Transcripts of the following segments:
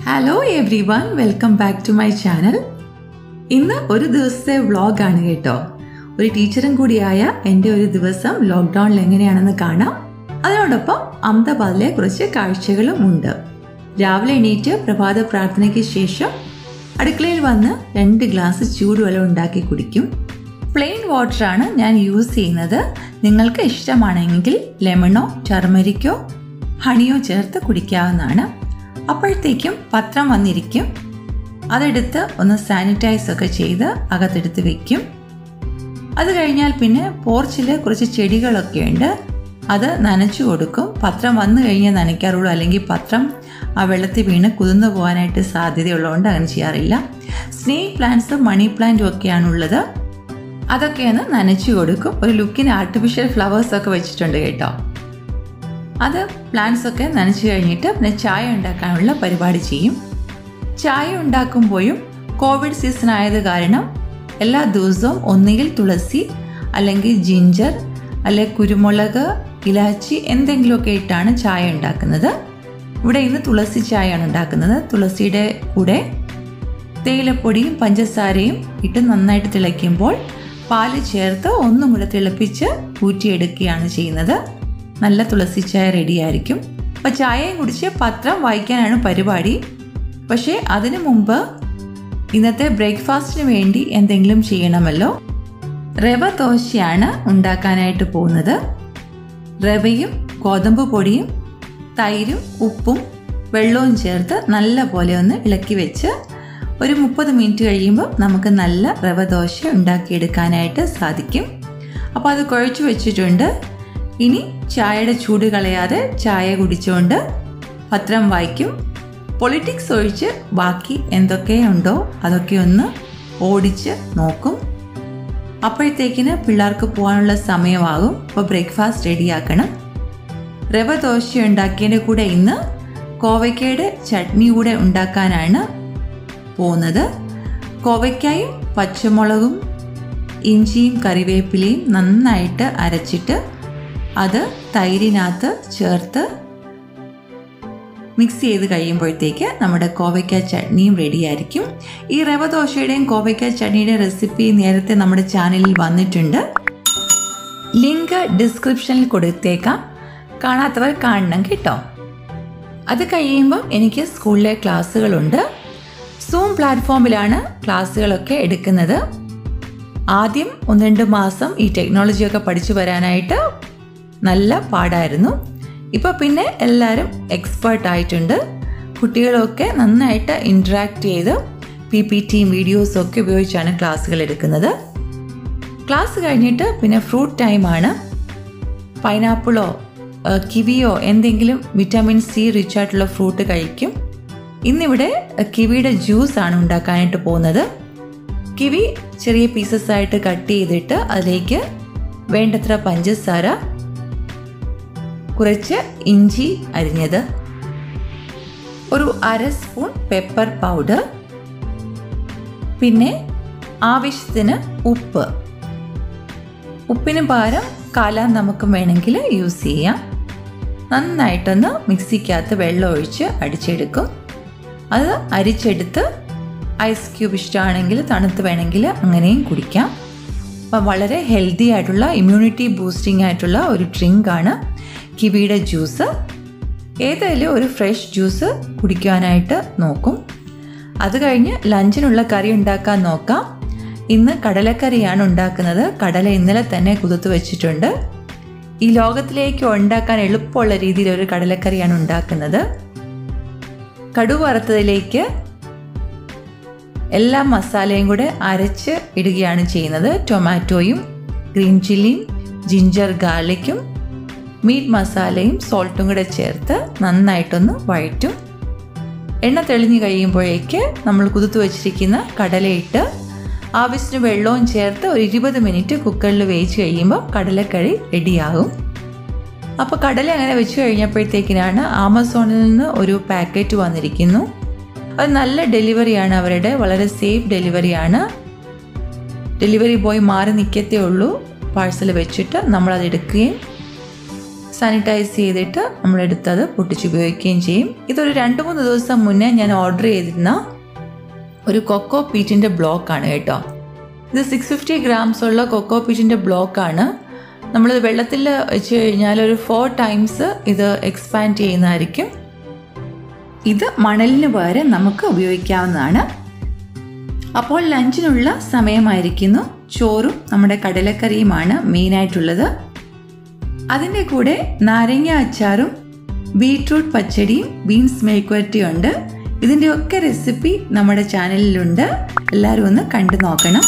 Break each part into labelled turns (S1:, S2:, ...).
S1: hello every one welcome back to my channel ഇന്ന് ഒരു ദിവസത്തെ വ്ളോഗാണ് കേട്ടോ ഒരു ടീച്ചറും കൂടിയായ എൻ്റെ ഒരു ദിവസം ലോക്ക്ഡൗണിൽ എങ്ങനെയാണെന്ന് കാണാം അതിനോടൊപ്പം അഹമ്മദാബാദിലെ കുറച്ച് കാഴ്ചകളും ഉണ്ട് രാവിലെ എണീറ്റ് പ്രഭാത പ്രാർത്ഥനയ്ക്ക് ശേഷം അടുക്കളയിൽ വന്ന് രണ്ട് ഗ്ലാസ് ചൂടുവെള്ളം ഉണ്ടാക്കി കുടിക്കും പ്ലെയിൻ വാട്ടറാണ് ഞാൻ യൂസ് ചെയ്യുന്നത് നിങ്ങൾക്ക് ഇഷ്ടമാണെങ്കിൽ ലെമണോ ടർമരിക്കോ ഹണിയോ ചേർത്ത് കുടിക്കാവുന്നതാണ് അപ്പോഴത്തേക്കും പത്രം വന്നിരിക്കും അതെടുത്ത് ഒന്ന് സാനിറ്റൈസ് ഒക്കെ ചെയ്ത് അകത്തെടുത്ത് വെക്കും അത് കഴിഞ്ഞാൽ പിന്നെ പോർച്ചിൽ കുറച്ച് ചെടികളൊക്കെ ഉണ്ട് അത് നനച്ചു കൊടുക്കും പത്രം വന്നു കഴിഞ്ഞാൽ നനയ്ക്കാറുള്ളൂ അല്ലെങ്കിൽ പത്രം ആ വെള്ളത്തിൽ വീണ് കുതിർന്നു പോകാനായിട്ട് സാധ്യതയുള്ളതുകൊണ്ട് അങ്ങനെ ചെയ്യാറില്ല സ്നേക് പ്ലാന്റ്സും മണി പ്ലാന്റും ഒക്കെയാണുള്ളത് അതൊക്കെയാണ് നനച്ചു കൊടുക്കും ഒരു ലുക്കിന് ആർട്ടിഫിഷ്യൽ ഫ്ലവേഴ്സ് ഒക്കെ വെച്ചിട്ടുണ്ട് കേട്ടോ അത് പ്ലാന്റ്സ് ഒക്കെ നനച്ചു കഴിഞ്ഞിട്ട് പിന്നെ ചായ ഉണ്ടാക്കാനുള്ള പരിപാടി ചെയ്യും ചായ ഉണ്ടാക്കുമ്പോഴും കോവിഡ് സീസൺ ആയത് കാരണം എല്ലാ ദിവസവും ഒന്നുകിൽ തുളസി അല്ലെങ്കിൽ ജിഞ്ചർ അല്ലെങ്കിൽ കുരുമുളക് ഇലാച്ചി എന്തെങ്കിലുമൊക്കെ ഇട്ടാണ് ചായ ഉണ്ടാക്കുന്നത് ഇവിടെ ഇന്ന് തുളസി ചായയാണ് ഉണ്ടാക്കുന്നത് തുളസിയുടെ കൂടെ തേയിലപ്പൊടിയും പഞ്ചസാരയും ഇട്ട് നന്നായിട്ട് തിളയ്ക്കുമ്പോൾ പാല് ചേർത്ത് ഒന്നും കൂടെ തിളപ്പിച്ച് ഊറ്റിയെടുക്കുകയാണ് ചെയ്യുന്നത് നല്ല തുളസി ചായ റെഡിയായിരിക്കും അപ്പോൾ ചായയും കുടിച്ച് പത്രം വായിക്കാനാണ് പരിപാടി പക്ഷേ അതിനു മുമ്പ് ഇന്നത്തെ ബ്രേക്ക്ഫാസ്റ്റിന് വേണ്ടി എന്തെങ്കിലും ചെയ്യണമല്ലോ റവ ദോശയാണ് ഉണ്ടാക്കാനായിട്ട് പോകുന്നത് റവയും ഗോതമ്പ് പൊടിയും തൈരും ഉപ്പും വെള്ളവും ചേർത്ത് നല്ല പോലെ ഒന്ന് ഇളക്കി വെച്ച് ഒരു മുപ്പത് മിനിറ്റ് കഴിയുമ്പോൾ നമുക്ക് നല്ല റവ ദോശ ഉണ്ടാക്കിയെടുക്കാനായിട്ട് സാധിക്കും അപ്പോൾ അത് കുഴച്ച് വെച്ചിട്ടുണ്ട് ഇനി ചായയുടെ ചൂട് കളയാതെ ചായ കുടിച്ചുകൊണ്ട് പത്രം വായിക്കും പൊളിറ്റിക്സ് ഒഴിച്ച് ബാക്കി എന്തൊക്കെയുണ്ടോ അതൊക്കെ ഒന്ന് ഓടിച്ച് നോക്കും അപ്പോഴത്തേക്കിന് പിള്ളേർക്ക് പോകാനുള്ള സമയമാകും അപ്പോൾ ബ്രേക്ക്ഫാസ്റ്റ് റെഡിയാക്കണം റവ ദോശ ഉണ്ടാക്കിയതിൻ്റെ കൂടെ ഇന്ന് കോവയ്ക്കയുടെ ചട്നി കൂടെ ഉണ്ടാക്കാനാണ് പോകുന്നത് കോവയ്ക്കായും പച്ചമുളകും ഇഞ്ചിയും കറിവേപ്പിലയും നന്നായിട്ട് അരച്ചിട്ട് അത് തൈരിനകത്ത് ചേർത്ത് മിക്സ് ചെയ്ത് കഴിയുമ്പോഴത്തേക്ക് നമ്മുടെ കോവയ്ക്ക ചട്നിയും റെഡിയായിരിക്കും ഈ റവ ദോശയുടെയും കോവയ്ക്ക ചട്നിയുടെയും റെസിപ്പി നേരത്തെ നമ്മുടെ ചാനലിൽ വന്നിട്ടുണ്ട് ലിങ്ക് ഡിസ്ക്രിപ്ഷനിൽ കൊടുത്തേക്കാം കാണാത്തവർ കാണണം കേട്ടോ അത് കഴിയുമ്പോൾ എനിക്ക് സ്കൂളിലെ ക്ലാസ്സുകളുണ്ട് സൂം പ്ലാറ്റ്ഫോമിലാണ് ക്ലാസ്സുകളൊക്കെ എടുക്കുന്നത് ആദ്യം ഒന്ന് രണ്ട് മാസം ഈ ടെക്നോളജിയൊക്കെ പഠിച്ചു വരാനായിട്ട് നല്ല പാടായിരുന്നു ഇപ്പോൾ പിന്നെ എല്ലാവരും എക്സ്പേർട്ട് ആയിട്ടുണ്ട് കുട്ടികളൊക്കെ നന്നായിട്ട് ഇൻട്രാക്ട് ചെയ്ത് പി പി ടിയും വീഡിയോസും ഒക്കെ ഉപയോഗിച്ചാണ് ക്ലാസ്സുകൾ എടുക്കുന്നത് ക്ലാസ് കഴിഞ്ഞിട്ട് പിന്നെ ഫ്രൂട്ട് ടൈമാണ് പൈനാപ്പിളോ കിവിയോ എന്തെങ്കിലും വിറ്റാമിൻ സി റിച്ച് ആയിട്ടുള്ള ഫ്രൂട്ട് കഴിക്കും ഇന്നിവിടെ കിവിയുടെ ജ്യൂസ് ആണ് ഉണ്ടാക്കാനായിട്ട് പോകുന്നത് കിവി ചെറിയ പീസസ് ആയിട്ട് കട്ട് ചെയ്തിട്ട് അതിലേക്ക് വേണ്ടത്ര പഞ്ചസാര കുറച്ച് ഇഞ്ചി അരിഞ്ഞത് ഒരു അര സ്പൂൺ പെപ്പർ പൗഡർ പിന്നെ ആവശ്യത്തിന് ഉപ്പ് ഉപ്പിന് പകരം കാലാൻ നമുക്ക് വേണമെങ്കിൽ യൂസ് ചെയ്യാം നന്നായിട്ടൊന്ന് മിക്സിക്കകത്ത് വെള്ളം ഒഴിച്ച് അടിച്ചെടുക്കും അത് അരിച്ചെടുത്ത് ഐസ് ക്യൂബ് ഇഷ്ടമാണെങ്കിൽ തണുത്ത് വേണമെങ്കിൽ അങ്ങനെയും കുടിക്കാം അപ്പം വളരെ ഹെൽത്തി ആയിട്ടുള്ള ഇമ്മ്യൂണിറ്റി ബൂസ്റ്റിംഗ് ആയിട്ടുള്ള ഒരു ഡ്രിങ്കാണ് കിവിയുടെ ജ്യൂസ് ഏതായാലും ഒരു ഫ്രഷ് ജ്യൂസ് കുടിക്കാനായിട്ട് നോക്കും അത് കഴിഞ്ഞ് ലഞ്ചിനുള്ള കറി ഉണ്ടാക്കാൻ നോക്കാം ഇന്ന് കടലക്കറിയാണ് ഉണ്ടാക്കുന്നത് കടല ഇന്നലെ തന്നെ കുതിർത്ത് വെച്ചിട്ടുണ്ട് ഈ ലോകത്തിലേക്ക് ഉണ്ടാക്കാൻ എളുപ്പമുള്ള രീതിയിൽ ഒരു കടലക്കറിയാണ് ഉണ്ടാക്കുന്നത് കടു വറുത്തതിലേക്ക് എല്ലാ മസാലയും കൂടെ അരച്ച് ഇടുകയാണ് ചെയ്യുന്നത് ടൊമാറ്റോയും ഗ്രീൻ ചില്ലിയും ജിഞ്ചർ ഗാർലിക്കും മീറ്റ് മസാലയും സോൾട്ടും കൂടെ ചേർത്ത് നന്നായിട്ടൊന്ന് വഴറ്റും എണ്ണ തെളിഞ്ഞു കഴിയുമ്പോഴേക്ക് നമ്മൾ കുതിർത്ത് വെച്ചിരിക്കുന്ന കടലയിട്ട് ആവശ്യത്തിന് വെള്ളവും ചേർത്ത് ഒരു ഇരുപത് മിനിറ്റ് കുക്കറിൽ വേവിച്ച് കഴിയുമ്പോൾ കടലക്കറി റെഡിയാകും അപ്പോൾ കടല അങ്ങനെ വെച്ച് കഴിഞ്ഞപ്പോഴത്തേക്കിനാണ് ആമസോണിൽ നിന്ന് ഒരു പാക്കറ്റ് വന്നിരിക്കുന്നു അത് നല്ല ഡെലിവറിയാണ് അവരുടെ വളരെ സേഫ് ഡെലിവറിയാണ് ഡെലിവറി ബോയ് മാറി നിൽക്കത്തേ ഉള്ളൂ പാഴ്സൽ വെച്ചിട്ട് നമ്മളത് എടുക്കുകയും സാനിറ്റൈസ് ചെയ്തിട്ട് നമ്മളെടുത്തത് പൊട്ടിച്ചുപയോഗിക്കുകയും ചെയ്യും ഇതൊരു രണ്ട് മൂന്ന് ദിവസം മുന്നേ ഞാൻ ഓർഡർ ചെയ്തിരുന്ന ഒരു കൊക്കോ പീറ്റിൻ്റെ ബ്ലോക്കാണ് കേട്ടോ ഇത് സിക്സ് ഫിഫ്റ്റി ഗ്രാംസ് ഉള്ള കൊക്കോ പീറ്റിൻ്റെ ബ്ലോക്കാണ് നമ്മൾ വെള്ളത്തിൽ വെച്ച് കഴിഞ്ഞാൽ ഒരു ഫോർ ടൈംസ് ഇത് എക്സ്പാൻഡ് ചെയ്യുന്നതായിരിക്കും ഇത് മണലിന് പകരം നമുക്ക് ഉപയോഗിക്കാവുന്നതാണ് അപ്പോൾ ലഞ്ചിനുള്ള സമയമായിരിക്കുന്നു ചോറും നമ്മുടെ കടലക്കറിയുമാണ് മെയിനായിട്ടുള്ളത് അതിൻ്റെ കൂടെ നാരങ്ങ അച്ചാറും ബീട്രൂട്ട് പച്ചടിയും ബീൻസ് മെഴുക്കുവരട്ടിയും ഉണ്ട് ഇതിൻ്റെയൊക്കെ റെസിപ്പി നമ്മുടെ ചാനലിലുണ്ട് എല്ലാവരും ഒന്ന് കണ്ടു നോക്കണം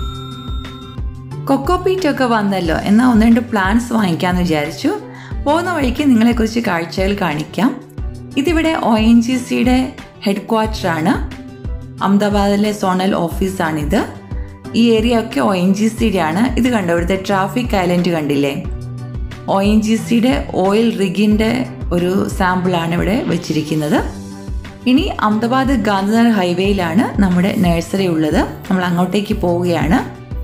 S1: കൊക്കോപീറ്റ് ഒക്കെ വന്നല്ലോ എന്നാൽ ഒന്ന് രണ്ട് പ്ലാന്റ്സ് വാങ്ങിക്കാമെന്ന് വിചാരിച്ചു പോകുന്ന വഴിക്ക് നിങ്ങളെക്കുറിച്ച് കാഴ്ചകൾ കാണിക്കാം ഇതിവിടെ ഒ എൻ ജി സിയുടെ ഹെഡ് ക്വാർട്ടറാണ് അഹമ്മദാബാദിലെ സോണൽ ഓഫീസാണിത് ഈ ഏരിയ ഒക്കെ ഒ എൻ ജി സിയുടെ ആണ് ഇത് കണ്ടോ ഇവിടുത്തെ ട്രാഫിക് ഐലൻഡ് കണ്ടില്ലേ ഒ എൻ ജി സിയുടെ ഓയിൽ റിഗിൻ്റെ ഒരു സാമ്പിളാണ് ഇവിടെ വെച്ചിരിക്കുന്നത് ഇനി അഹമ്മദാബാദ് ഗാന്ധിനഗർ ഹൈവേയിലാണ് നമ്മുടെ നഴ്സറി ഉള്ളത് നമ്മൾ അങ്ങോട്ടേക്ക് പോവുകയാണ്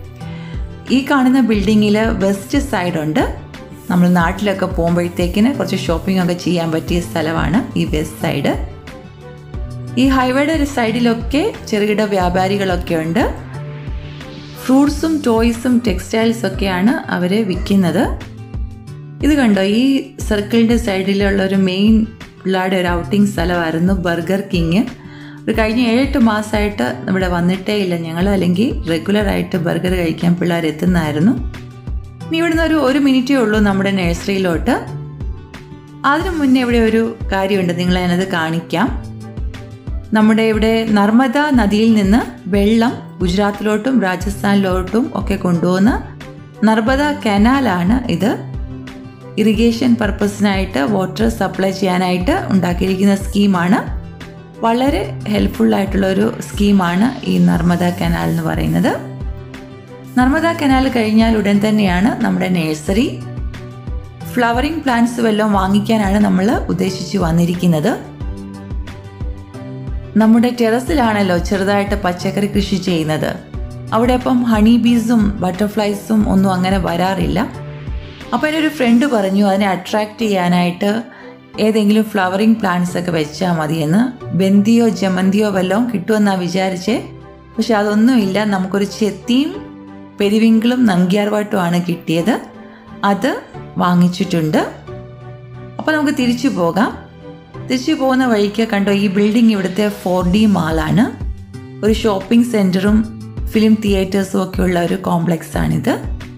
S1: ഈ കാണുന്ന ബിൽഡിങ്ങിൽ വെസ്റ്റ് സൈഡ് ഉണ്ട് നമ്മൾ നാട്ടിലൊക്കെ പോകുമ്പോഴത്തേക്കിന് കുറച്ച് ഷോപ്പിംഗ് ഒക്കെ ചെയ്യാൻ പറ്റിയ സ്ഥലമാണ് ഈ വെസ്റ്റ് സൈഡ് ഈ ഹൈവേയുടെ ഒരു സൈഡിലൊക്കെ ചെറുകിട വ്യാപാരികളൊക്കെ ഉണ്ട് ഫ്രൂട്ട്സും ടോയ്സും ടെക്സ്റ്റൈൽസ് ഒക്കെയാണ് അവർ വിൽക്കുന്നത് ഇത് കണ്ടോ ഈ സർക്കിളിൻ്റെ സൈഡിലുള്ള ഒരു മെയിൻ പിള്ളേരുടെ ഒരു ഔട്ടിംഗ് സ്ഥലമായിരുന്നു ബർഗർ കിങ് ഒരു കഴിഞ്ഞ ഏഴെട്ട് മാസമായിട്ട് ഇവിടെ വന്നിട്ടേ ഇല്ല ഞങ്ങൾ അല്ലെങ്കിൽ റെഗുലറായിട്ട് ബർഗർ കഴിക്കാൻ പിള്ളേർ എത്തുന്നതായിരുന്നു ഇനി ഇവിടുന്ന് ഒരു ഒരു മിനിറ്റേ ഉള്ളൂ നമ്മുടെ നഴ്സറിയിലോട്ട് അതിനു മുന്നേ ഇവിടെ ഒരു കാര്യമുണ്ട് നിങ്ങളെ ഞാനത് കാണിക്കാം നമ്മുടെ ഇവിടെ നർമ്മദ നദിയിൽ നിന്ന് വെള്ളം ഗുജറാത്തിലോട്ടും രാജസ്ഥാനിലോട്ടും ഒക്കെ കൊണ്ടുപോകുന്ന നർമ്മദ കനാലാണ് ഇത് ഇറിഗേഷൻ പർപ്പസിനായിട്ട് വാട്ടർ സപ്ലൈ ചെയ്യാനായിട്ട് ഉണ്ടാക്കിയിരിക്കുന്ന സ്കീമാണ് വളരെ ഹെൽപ്ഫുൾ ആയിട്ടുള്ള ഒരു സ്കീമാണ് ഈ നർമ്മദ കനാൽ എന്ന് പറയുന്നത് നർമ്മദ കനാൽ കഴിഞ്ഞാൽ ഉടൻ തന്നെയാണ് നമ്മുടെ നഴ്സറി ഫ്ലവറിംഗ് പ്ലാന്റ്സ് വല്ലതും വാങ്ങിക്കാനാണ് നമ്മൾ ഉദ്ദേശിച്ച് വന്നിരിക്കുന്നത് നമ്മുടെ ടെറസിലാണല്ലോ ചെറുതായിട്ട് പച്ചക്കറി കൃഷി ചെയ്യുന്നത് അവിടെ അപ്പം ഹണി ബീസും ബട്ടർഫ്ലൈസും ഒന്നും അങ്ങനെ വരാറില്ല അപ്പോൾ എൻ്റെ ഒരു ഫ്രണ്ട് പറഞ്ഞു അതിനെ അട്രാക്റ്റ് ചെയ്യാനായിട്ട് ഏതെങ്കിലും ഫ്ലവറിങ് പ്ലാന്റ്സ് ഒക്കെ വെച്ചാൽ മതിയെന്ന് ബന്ദിയോ ജമന്തിയോ വല്ലതും കിട്ടുമെന്നാണ് വിചാരിച്ചേ പക്ഷെ അതൊന്നുമില്ല നമുക്കൊരു ചെത്തിയും പെരിവിങ്കിളും നങ്കിയാർവാട്ടുമാണ് കിട്ടിയത് അത് വാങ്ങിച്ചിട്ടുണ്ട് അപ്പോൾ നമുക്ക് തിരിച്ചു പോകാം തിരിച്ചു പോകുന്ന വഴിക്ക് കണ്ടോ ഈ ബിൽഡിംഗ് ഇവിടുത്തെ ഫോർ ഡി മാളാണ് ഒരു ഷോപ്പിംഗ് സെൻറ്ററും ഫിലിം തിയേറ്റേഴ്സും ഒക്കെ ഉള്ള ഒരു കോംപ്ലക്സ് ആണിത്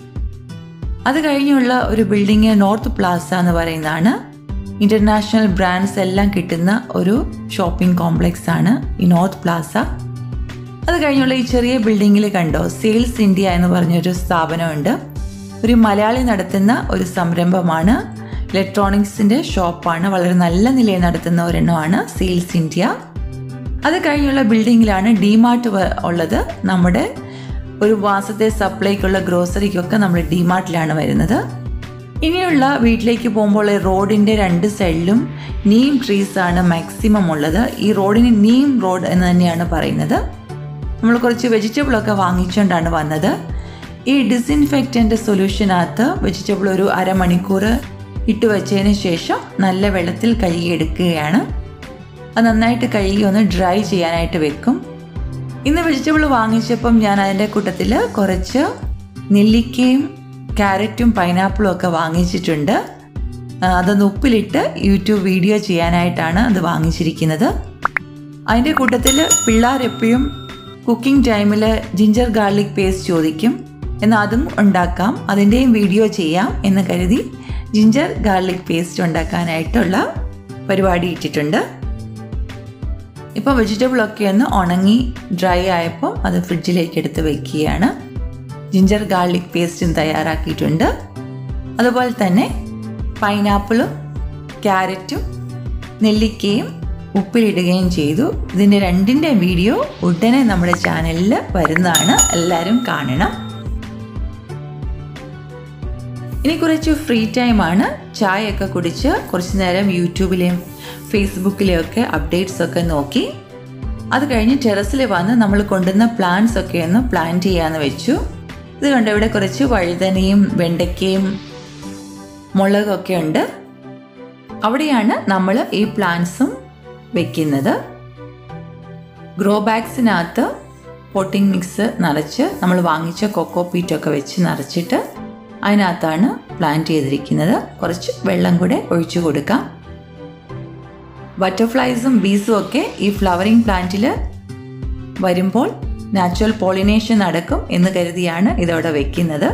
S1: അത് കഴിഞ്ഞുള്ള ഒരു ബിൽഡിങ് നോർത്ത് പ്ലാസ എന്ന് പറയുന്നതാണ് ഇന്റർനാഷണൽ ബ്രാൻഡ്സ് എല്ലാം കിട്ടുന്ന ഒരു ഷോപ്പിംഗ് കോംപ്ലക്സ് ആണ് ഈ നോർത്ത് പ്ലാസ അത് കഴിഞ്ഞുള്ള ഈ ചെറിയ ബിൽഡിങ്ങിൽ കണ്ടോ സെയിൽസ് ഇന്ത്യ എന്ന് പറഞ്ഞൊരു സ്ഥാപനമുണ്ട് ഒരു മലയാളി നടത്തുന്ന ഒരു സംരംഭമാണ് ഇലക്ട്രോണിക്സിന്റെ ഷോപ്പാണ് വളരെ നല്ല നിലയിൽ നടത്തുന്ന ഒരെണ്ണമാണ് സെയിൽസ് ഇന്ത്യ അത് കഴിഞ്ഞുള്ള ബിൽഡിങ്ങിലാണ് ഡിമാർട്ട് ഉള്ളത് നമ്മുടെ ഒരു മാസത്തെ സപ്ലൈക്കുള്ള ഗ്രോസറിക്കൊക്കെ നമ്മൾ ഡിമാർട്ടിലാണ് വരുന്നത് ഇനിയുള്ള വീട്ടിലേക്ക് പോകുമ്പോൾ റോഡിൻ്റെ രണ്ട് സൈഡിലും നീം ട്രീസ് ആണ് മാക്സിമം ഉള്ളത് ഈ റോഡിന് നീം റോഡ് എന്ന് തന്നെയാണ് പറയുന്നത് നമ്മൾ കുറച്ച് വെജിറ്റബിളൊക്കെ വാങ്ങിച്ചുകൊണ്ടാണ് വന്നത് ഈ ഡിസിൻഫെക്റ്റൻ്റ് സൊല്യൂഷനകത്ത് വെജിറ്റബിൾ ഒരു അരമണിക്കൂർ ഇട്ട് വെച്ചതിന് ശേഷം നല്ല വെള്ളത്തിൽ കഴുകിയെടുക്കുകയാണ് അത് നന്നായിട്ട് കഴുകി ഒന്ന് ഡ്രൈ ചെയ്യാനായിട്ട് വെക്കും ഇന്ന് വെജിറ്റബിൾ വാങ്ങിച്ചപ്പം ഞാൻ അതിൻ്റെ കൂട്ടത്തിൽ കുറച്ച് നെല്ലിക്കയും ക്യാരറ്റും പൈനാപ്പിളും ഒക്കെ വാങ്ങിച്ചിട്ടുണ്ട് അതൊന്ന് ഉപ്പിലിട്ട് യൂട്യൂബ് വീഡിയോ ചെയ്യാനായിട്ടാണ് അത് വാങ്ങിച്ചിരിക്കുന്നത് അതിൻ്റെ കൂട്ടത്തിൽ പിള്ളേർ എപ്പോഴും കുക്കിംഗ് ടൈമിൽ ജിഞ്ചർ ഗാർലിക് പേസ്റ്റ് ചോദിക്കും എന്നാൽ അതും ഉണ്ടാക്കാം അതിൻ്റെയും വീഡിയോ ചെയ്യാം എന്ന് കരുതി ജിഞ്ചർ ഗാർലിക് പേസ്റ്റ് ഉണ്ടാക്കാനായിട്ടുള്ള പരിപാടി ഇട്ടിട്ടുണ്ട് ഇപ്പോൾ വെജിറ്റബിളൊക്കെ ഒന്ന് ഉണങ്ങി ഡ്രൈ ആയപ്പോൾ അത് ഫ്രിഡ്ജിലേക്ക് എടുത്ത് വെക്കുകയാണ് ജിഞ്ചർ ഗാർലിക് പേസ്റ്റും തയ്യാറാക്കിയിട്ടുണ്ട് അതുപോലെ തന്നെ പൈനാപ്പിളും ക്യാരറ്റും നെല്ലിക്കയും ഉപ്പിലിടുകയും ചെയ്തു ഇതിൻ്റെ രണ്ടിൻ്റെ വീഡിയോ ഉടനെ നമ്മുടെ ചാനലിൽ വരുന്നതാണ് എല്ലാവരും കാണണം ഇനി കുറച്ച് ഫ്രീ ടൈമാണ് ചായയൊക്കെ കുടിച്ച് കുറച്ച് നേരം യൂട്യൂബിലെയും ഫേസ്ബുക്കിലെയും ഒക്കെ അപ്ഡേറ്റ്സ് ഒക്കെ നോക്കി അത് കഴിഞ്ഞ് ടെറസിൽ വന്ന് നമ്മൾ കൊണ്ടുവന്ന പ്ലാന്റ്സ് ഒക്കെ ഒന്ന് പ്ലാന്റ് ചെയ്യാമെന്ന് വെച്ചു ഇത് കണ്ട് ഇവിടെ കുറച്ച് വഴുതനയും വെണ്ടയ്ക്കയും മുളകൊക്കെ ഉണ്ട് അവിടെയാണ് നമ്മൾ ഈ പ്ലാന്റ്സും വെക്കുന്നത് ഗ്രോ ബാഗ്സിനകത്ത് പോട്ടിംഗ് മിക്സ് നിറച്ച് നമ്മൾ വാങ്ങിച്ച കൊക്കോ പീറ്റൊക്കെ വെച്ച് നിറച്ചിട്ട് അതിനകത്താണ് പ്ലാന്റ് ചെയ്തിരിക്കുന്നത് കുറച്ച് വെള്ളം കൂടെ ഒഴിച്ചു കൊടുക്കാം ബട്ടർഫ്ലൈസും ബീസും ഒക്കെ ഈ ഫ്ലവറിംഗ് പ്ലാന്റിൽ വരുമ്പോൾ നാച്ചുറൽ പോളിനേഷൻ നടക്കും എന്ന് കരുതിയാണ് ഇതവിടെ വെക്കുന്നത്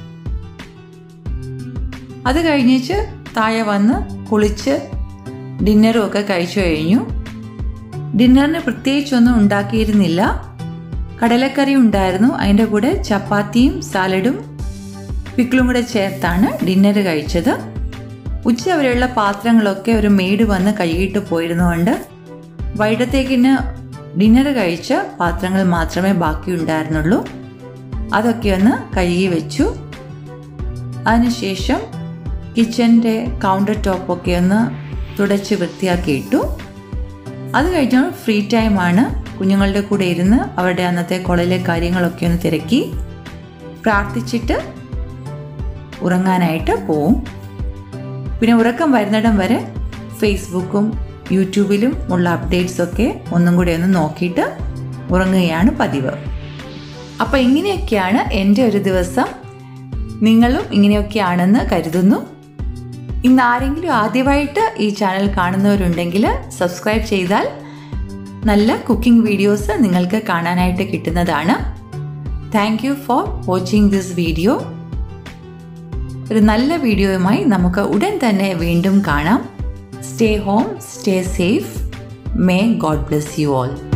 S1: അത് കഴിഞ്ഞിച്ച് താഴെ വന്ന് കുളിച്ച് ഡിന്നറും ഒക്കെ കഴിച്ചു കഴിഞ്ഞു ഡിന്നറിന് പ്രത്യേകിച്ചൊന്നും ഉണ്ടാക്കിയിരുന്നില്ല കടലക്കറി ഉണ്ടായിരുന്നു അതിൻ്റെ കൂടെ ചപ്പാത്തിയും സാലഡും പിക്കിളും കൂടെ ചേർത്താണ് ഡിന്നർ കഴിച്ചത് ഉച്ച വരെയുള്ള പാത്രങ്ങളൊക്കെ ഒരു മെയ്ഡ് വന്ന് കഴുകിയിട്ട് പോയിരുന്നുകൊണ്ട് വൈകിട്ടത്തേക്കിന് ഡിന്നർ കഴിച്ച പാത്രങ്ങൾ മാത്രമേ ബാക്കി ഉണ്ടായിരുന്നുള്ളൂ അതൊക്കെ ഒന്ന് കഴുകി വെച്ചു അതിനുശേഷം കിച്ചൻ്റെ കൗണ്ടർ ടോപ്പൊക്കെ ഒന്ന് തുടച്ച് വൃത്തിയാക്കി ഇട്ടു അത് കഴിഞ്ഞാൽ ഫ്രീ ടൈമാണ് കുഞ്ഞുങ്ങളുടെ കൂടെ ഇരുന്ന് അവരുടെ അന്നത്തെ കോളേജിലെ കാര്യങ്ങളൊക്കെ ഒന്ന് തിരക്കി പ്രാർത്ഥിച്ചിട്ട് ഉറങ്ങാനായിട്ട് പോവും പിന്നെ ഉറക്കം വരുന്നിടം വരെ ഫേസ്ബുക്കും യൂട്യൂബിലും ഉള്ള അപ്ഡേറ്റ്സ് ഒക്കെ ഒന്നും കൂടി ഒന്ന് നോക്കിയിട്ട് ഉറങ്ങുകയാണ് പതിവ് അപ്പോൾ ഇങ്ങനെയൊക്കെയാണ് എൻ്റെ ഒരു ദിവസം നിങ്ങളും ഇങ്ങനെയൊക്കെയാണെന്ന് കരുതുന്നു ഇന്ന് ആരെങ്കിലും ആദ്യമായിട്ട് ഈ ചാനൽ കാണുന്നവരുണ്ടെങ്കിൽ സബ്സ്ക്രൈബ് ചെയ്താൽ നല്ല കുക്കിംഗ് വീഡിയോസ് നിങ്ങൾക്ക് കാണാനായിട്ട് കിട്ടുന്നതാണ് thank you for watching this video ഒരു നല്ല വീഡിയോയുമായി നമുക്ക് ഉടൻ തന്നെ വീണ്ടും കാണാം stay home stay safe may God bless you all